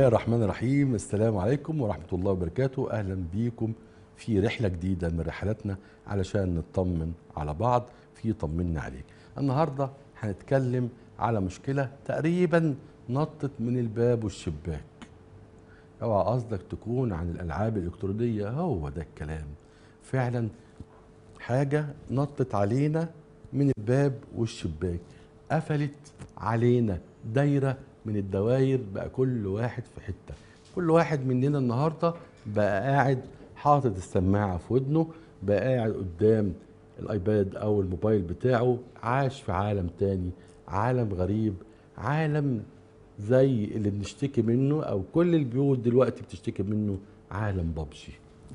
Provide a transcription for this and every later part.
الله الرحمن الرحيم السلام عليكم ورحمة الله وبركاته أهلا بيكم في رحلة جديدة من رحلاتنا علشان نطمن على بعض في طمنا عليك النهاردة هنتكلم على مشكلة تقريبا نطت من الباب والشباك اوعى قصدك تكون عن الألعاب الإلكترونية هو ده الكلام فعلا حاجة نطت علينا من الباب والشباك قفلت علينا دايرة من الدواير بقى كل واحد في حتة كل واحد مننا النهاردة بقى قاعد حاطط السماعة في ودنه بقى قاعد قدام الايباد او الموبايل بتاعه عاش في عالم تاني عالم غريب عالم زي اللي بنشتكي منه او كل البيوت دلوقتي بتشتكي منه عالم بابجي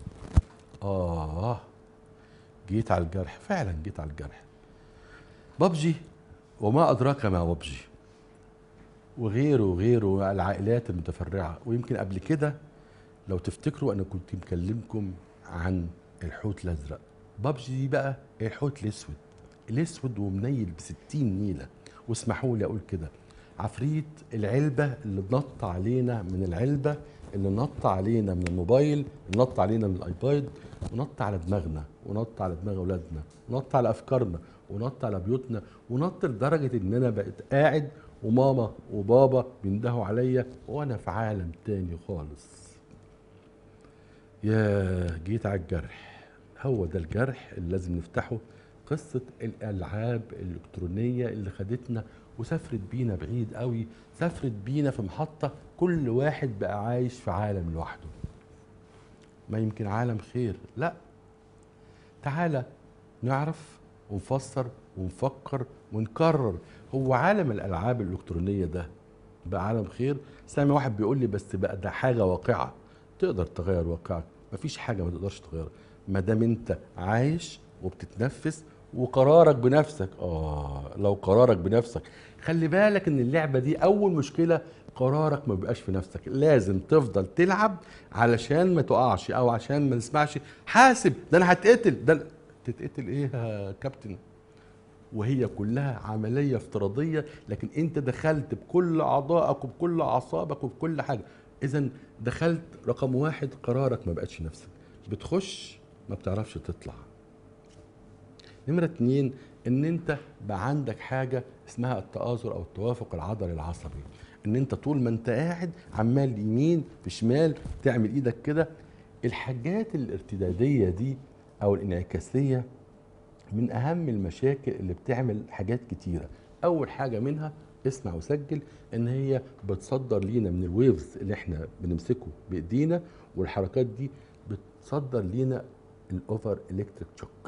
اه جيت على الجرح فعلا جيت على الجرح بابجي وما ادراك ما بابجي وغيره وغيره العائلات المتفرعه ويمكن قبل كده لو تفتكروا انا كنت مكلمكم عن الحوت الازرق بابجي دي بقى الحوت الاسود الاسود ومنيل بستين نيله واسمحوا لي اقول كده عفريت العلبه اللي نط علينا من العلبه اللي نط علينا من الموبايل اللي نط علينا من الايباد ونط على دماغنا ونط على دماغ اولادنا ونط على افكارنا ونط على بيوتنا ونط لدرجه ان انا بقيت قاعد وماما وبابا بيندهوا عليا وانا في عالم تاني خالص يا جيت على الجرح هو ده الجرح اللي لازم نفتحه قصة الألعاب الإلكترونية اللي خدتنا وسافرت بينا بعيد قوي سافرت بينا في محطة كل واحد بقى عايش في عالم لوحده ما يمكن عالم خير لا تعالى نعرف ونفسر ونفكر ونكرر هو عالم الألعاب الإلكترونية ده بقى عالم خير سامع واحد بيقول لي بس بقى ده حاجة واقعة تقدر تغير واقعك مفيش حاجة ما تقدرش تغيرها ما دام انت عايش وبتتنفس وقرارك بنفسك اه لو قرارك بنفسك خلي بالك ان اللعبه دي اول مشكله قرارك ما بيبقاش في نفسك لازم تفضل تلعب علشان ما تقعش او عشان ما نسمعش حاسب ده انا هتقتل ده تتقتل ايه يا كابتن وهي كلها عمليه افتراضيه لكن انت دخلت بكل اعضائك وبكل اعصابك وبكل حاجه اذا دخلت رقم واحد قرارك ما بقتش نفسك بتخش ما بتعرفش تطلع نمرة اتنين ان انت بقى عندك حاجة اسمها التآزر او التوافق العضلي العصبي ان انت طول ما انت قاعد عمال يمين في شمال تعمل ايدك كده الحاجات الارتدادية دي او الانعكاسية من اهم المشاكل اللي بتعمل حاجات كتيرة اول حاجة منها اسمع وسجل ان هي بتصدر لينا من الويفز اللي احنا بنمسكه بايدينا والحركات دي بتصدر لينا الاوفر الكتريك شوك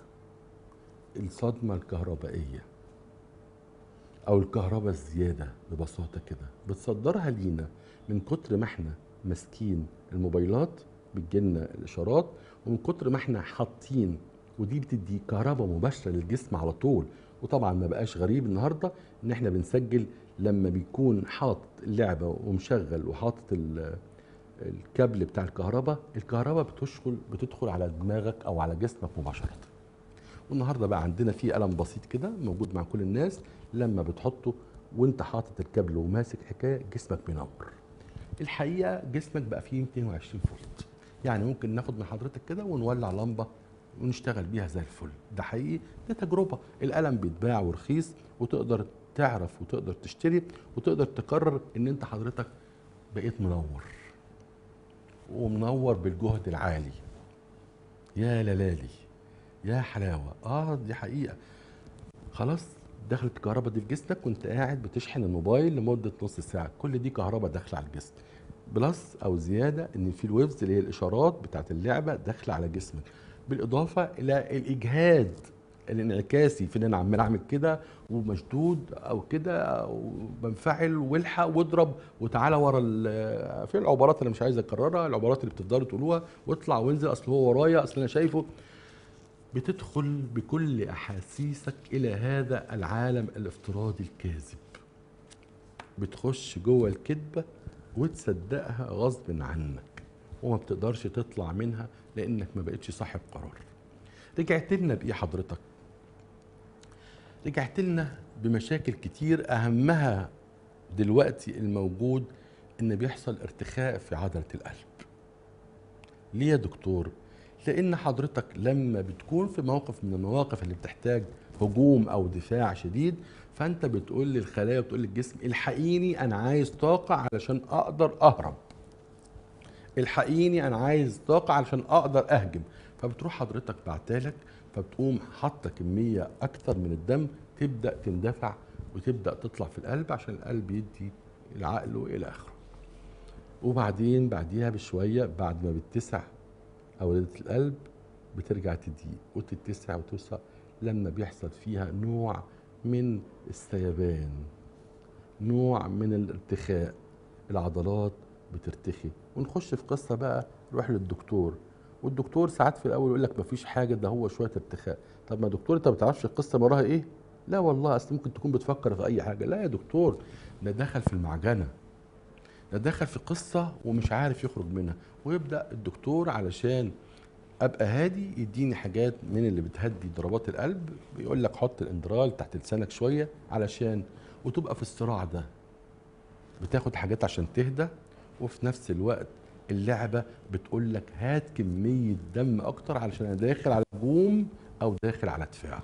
الصدمه الكهربائيه او الكهرباء الزياده ببساطه كده بتصدرها لينا من كتر ما احنا ماسكين الموبايلات بتجيلنا الاشارات ومن كتر ما احنا حاطين ودي بتدي كهرباء مباشره للجسم على طول وطبعا ما بقاش غريب النهارده ان احنا بنسجل لما بيكون حاطط اللعبه ومشغل وحاطط الكابل بتاع الكهرباء الكهرباء بتدخل بتدخل على دماغك او على جسمك مباشره والنهارده بقى عندنا في قلم بسيط كده موجود مع كل الناس لما بتحطه وانت حاطط الكابل وماسك حكايه جسمك بينور الحقيقه جسمك بقى فيه 220 فولت يعني ممكن ناخد من حضرتك كده ونولع لمبه ونشتغل بيها زي الفل ده حقيقي ده تجربه القلم بيتباع ورخيص وتقدر تعرف وتقدر تشتري وتقدر تقرر ان انت حضرتك بقيت منور ومنور بالجهد العالي يا لالالي يا حلاوه اه دي حقيقه خلاص دخلت الكهرباء دي في جسمك وانت قاعد بتشحن الموبايل لمده نص ساعه كل دي كهرباء داخله على الجسم بلس او زياده ان في الويفز اللي هي الاشارات بتاعت اللعبه داخله على جسمك بالاضافه الى الاجهاد الانعكاسي في ان انا عمال اعمل كده ومشدود او كده او بنفعل والحق واضرب وتعالى ورا في العبارات اللي مش عايز اكررها العبارات اللي بتفضلوا تقولوها واطلع وانزل اصل هو ورايا اصل انا شايفه بتدخل بكل احاسيسك الى هذا العالم الافتراضي الكاذب بتخش جوه الكذبه وتصدقها غصب عنك وما بتقدرش تطلع منها لانك ما بقتش صاحب قرار رجعت لنا بايه حضرتك رجعت لنا بمشاكل كتير اهمها دلوقتي الموجود ان بيحصل ارتخاء في عضله القلب ليه يا دكتور لان حضرتك لما بتكون في موقف من المواقف اللي بتحتاج هجوم او دفاع شديد فانت بتقول للخلايا وتقول للجسم الحقيني انا عايز طاقه علشان اقدر اهرب الحقيني انا عايز طاقه علشان اقدر اهجم فبتروح حضرتك بعتالك فبتقوم حاطه كميه اكتر من الدم تبدا تندفع وتبدا تطلع في القلب عشان القلب يدي العقل والى اخره وبعدين بعديها بشويه بعد ما بتتسع اولده القلب بترجع تضيق وتتسع وتوسع لما بيحصل فيها نوع من السيبان نوع من الارتخاء العضلات بترتخي ونخش في قصه بقى نروح للدكتور والدكتور ساعات في الاول يقول لك مفيش حاجه ده هو شويه ارتخاء طب ما دكتور انت ما بتعرفش القصه وراها ايه لا والله اصل ممكن تكون بتفكر في اي حاجه لا يا دكتور ده دخل في المعجنه ده دخل في قصه ومش عارف يخرج منها ويبدا الدكتور علشان ابقى هادي يديني حاجات من اللي بتهدي ضربات القلب بيقول لك حط الاندرال تحت لسانك شويه علشان وتبقى في الصراع ده بتاخد حاجات عشان تهدى وفي نفس الوقت اللعبه بتقول لك هات كميه دم اكتر علشان انا داخل على هجوم او داخل على دفاع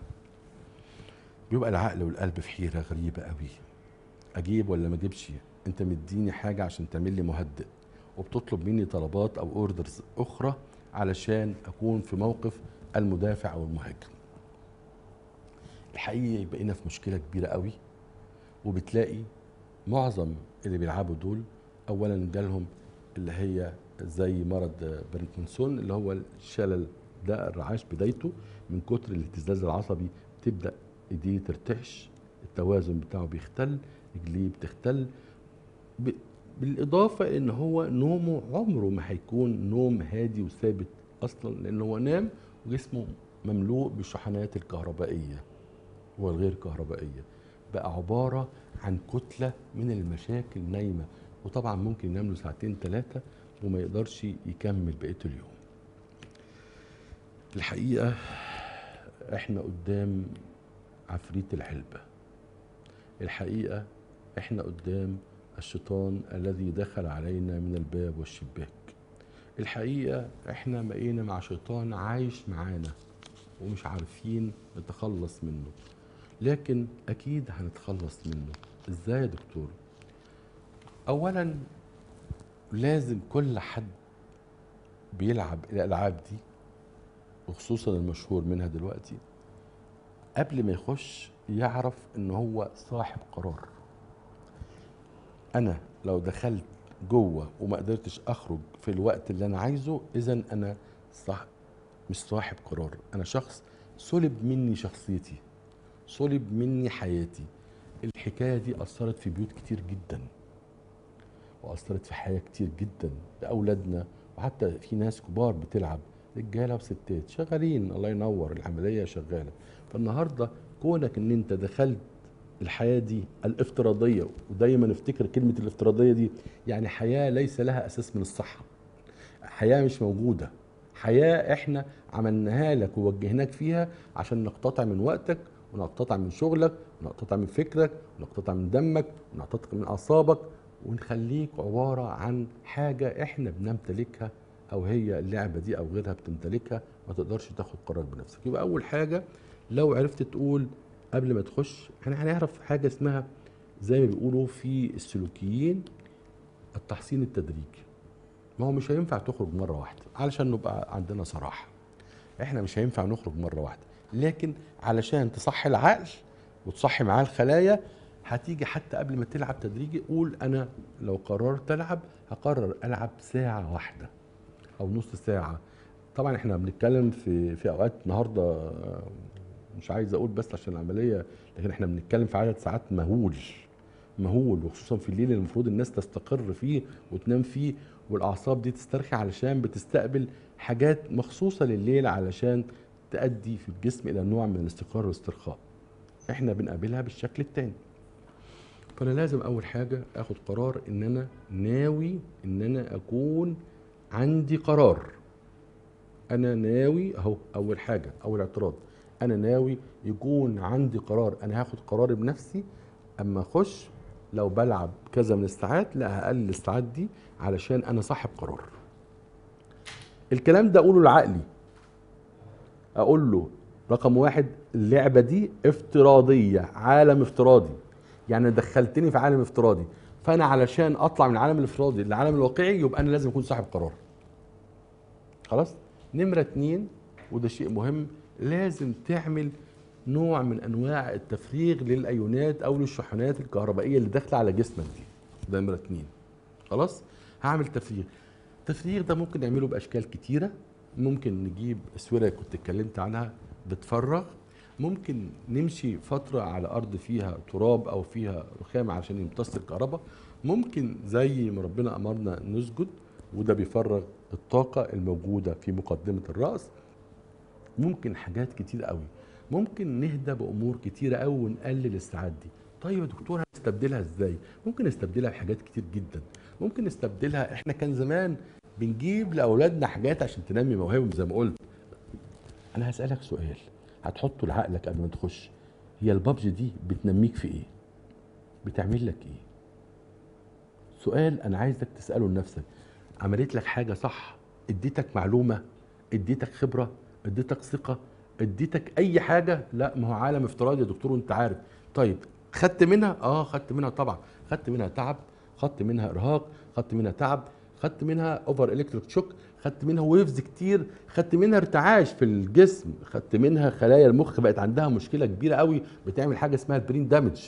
بيبقى العقل والقلب في حيره غريبه قوي اجيب ولا ما اجيبش انت مديني حاجه عشان تعمل لي مهدئ وبتطلب مني طلبات او اوردرز اخرى علشان اكون في موقف المدافع او المهاجم الحقيقه بقينا في مشكله كبيره قوي وبتلاقي معظم اللي بيلعبوا دول اولا جالهم اللي هي زي مرض باركنسون اللي هو الشلل ده الرعاش بدايته من كتر الاهتزاز العصبي تبدا ايديه ترتعش التوازن بتاعه بيختل رجليه بتختل ب... بالاضافه ان هو نومه عمره ما هيكون نوم هادي وثابت اصلا لان هو نام وجسمه مملوء بالشحنات الكهربائيه والغير كهربائيه بقى عباره عن كتله من المشاكل نايمه وطبعا ممكن ينام له ساعتين ثلاثه وما يقدرش يكمل بقيه اليوم الحقيقه احنا قدام عفريت العلبه الحقيقه احنا قدام الشيطان الذي دخل علينا من الباب والشباك الحقيقه احنا بقينا مع شيطان عايش معانا ومش عارفين نتخلص منه لكن اكيد هنتخلص منه ازاي يا دكتور اولا لازم كل حد بيلعب الالعاب دي وخصوصا المشهور منها دلوقتي قبل ما يخش يعرف ان هو صاحب قرار انا لو دخلت جوه وما قدرتش اخرج في الوقت اللي انا عايزه اذا انا صح مش صاحب قرار انا شخص سلب مني شخصيتي سلب مني حياتي الحكايه دي اثرت في بيوت كتير جدا واثرت في حياه كتير جدا لاولادنا وحتى في ناس كبار بتلعب رجاله وستات شغالين الله ينور العمليه شغاله فالنهارده كونك ان انت دخلت الحياه دي الافتراضيه ودايما افتكر كلمه الافتراضيه دي يعني حياه ليس لها اساس من الصحه حياه مش موجوده حياه احنا عملناها لك ووجهناك فيها عشان نقتطع من وقتك ونقتطع من شغلك ونقتطع من فكرك ونقتطع من دمك ونقتطع من اعصابك ونخليك عباره عن حاجه احنا بنمتلكها او هي اللعبه دي او غيرها بتمتلكها ما تقدرش تاخد قرار بنفسك يبقى اول حاجه لو عرفت تقول قبل ما تخش احنا هنعرف حاجه اسمها زي ما بيقولوا في السلوكيين التحصين التدريجي ما هو مش هينفع تخرج مره واحده علشان نبقى عندنا صراحه احنا مش هينفع نخرج مره واحده لكن علشان تصحي العقل وتصحي معاه الخلايا هتيجي حتى قبل ما تلعب تدريجي قول انا لو قررت العب هقرر العب ساعه واحده او نص ساعه طبعا احنا بنتكلم في في اوقات النهارده مش عايز اقول بس عشان العمليه لكن احنا بنتكلم في عدد ساعات مهول مهول وخصوصا في الليل اللي المفروض الناس تستقر فيه وتنام فيه والاعصاب دي تسترخي علشان بتستقبل حاجات مخصوصه لليل علشان تؤدي في الجسم الى نوع من الاستقرار والاسترخاء احنا بنقابلها بالشكل التاني فانا لازم اول حاجه اخد قرار ان انا ناوي ان انا اكون عندي قرار انا ناوي اهو اول حاجه اول اعتراض انا ناوي يكون عندي قرار انا هاخد قراري بنفسي اما اخش لو بلعب كذا من الساعات لا هقلل الساعات دي علشان انا صاحب قرار الكلام ده اقوله لعقلي اقول له رقم واحد اللعبه دي افتراضيه عالم افتراضي يعني دخلتني في عالم افتراضي فانا علشان اطلع من العالم الافتراضي للعالم الواقعي يبقى انا لازم اكون صاحب قرار خلاص نمره اتنين وده شيء مهم لازم تعمل نوع من انواع التفريغ للايونات او للشحنات الكهربائيه اللي داخله على جسمك دي ده نمره اتنين خلاص هعمل تفريغ التفريغ ده ممكن نعمله باشكال كتيره ممكن نجيب اسوره كنت اتكلمت عنها بتفرغ ممكن نمشي فترة على أرض فيها تراب أو فيها رخام عشان يمتص الكهرباء ممكن زي ما ربنا أمرنا نسجد وده بيفرغ الطاقة الموجودة في مقدمة الرأس ممكن حاجات كتير قوي ممكن نهدى بأمور كتيرة قوي ونقلل الساعات دي طيب يا دكتور هنستبدلها ازاي ممكن نستبدلها بحاجات كتير جدا ممكن نستبدلها احنا كان زمان بنجيب لاولادنا حاجات عشان تنمي موهبهم زي ما قلت انا هسالك سؤال هتحطه لعقلك قبل ما تخش هي البابجي دي بتنميك في ايه بتعمل لك ايه سؤال انا عايزك تساله لنفسك عملت لك حاجه صح اديتك معلومه اديتك خبره اديتك ثقه اديتك اي حاجه لا ما هو عالم افتراضي يا دكتور وانت عارف طيب خدت منها اه خدت منها طبعا خدت منها تعب خدت منها ارهاق خدت منها تعب خدت منها اوفر الكتريك شوك خدت منها ويفز كتير خدت منها ارتعاش في الجسم خدت منها خلايا المخ بقت عندها مشكله كبيره قوي بتعمل حاجه اسمها البرين دامج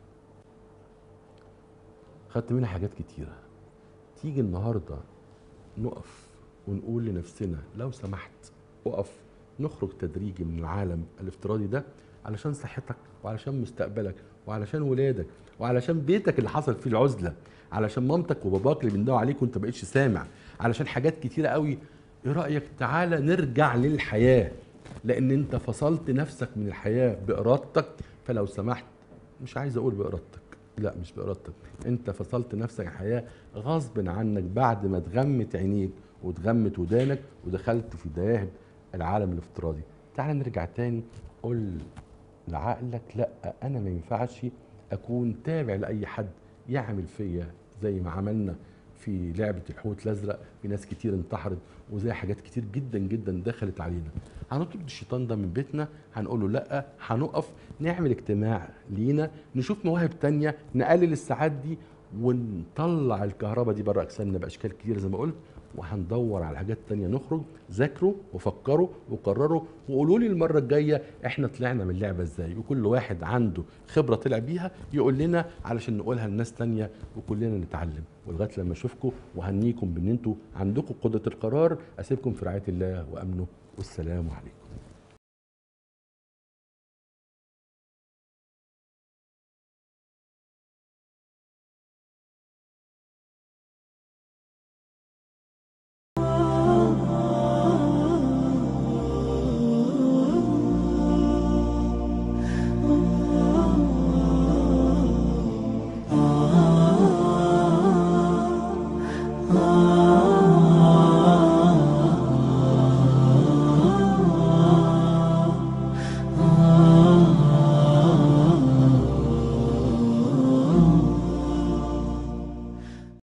خدت منها حاجات كتيره تيجي النهارده نقف ونقول لنفسنا لو سمحت اقف نخرج تدريجي من العالم الافتراضي ده علشان صحتك وعلشان مستقبلك وعلشان ولادك وعلشان بيتك اللي حصل فيه العزله علشان مامتك وباباك اللي بيندهوا عليك وانت بقيتش سامع علشان حاجات كتيره قوي ايه رايك تعالى نرجع للحياه لان انت فصلت نفسك من الحياه بارادتك فلو سمحت مش عايز اقول بارادتك لا مش بارادتك انت فصلت نفسك عن الحياه غصب عنك بعد ما اتغمت عينيك واتغمت ودانك ودخلت في دواهب العالم الافتراضي تعال نرجع تاني قول لعقلك لا انا ما ينفعش اكون تابع لاي حد يعمل فيا زي ما عملنا في لعبة الحوت الأزرق في ناس كتير انتحرت وزي حاجات كتير جدا جدا دخلت علينا هنطرد الشيطان ده من بيتنا هنقول له لا هنقف نعمل اجتماع لينا نشوف مواهب تانية نقلل الساعات دي ونطلع الكهرباء دي بره أجسامنا بأشكال كتير زي ما قلت وهندور على حاجات تانية نخرج ذاكروا وفكروا وقرروا وقولوا لي المرة الجاية احنا طلعنا من اللعبة ازاي وكل واحد عنده خبرة طلع بيها يقول لنا علشان نقولها لناس تانية وكلنا نتعلم ولغاية لما اشوفكم وهنيكم بان انتوا عندكم قدرة القرار اسيبكم في رعاية الله وامنه والسلام عليكم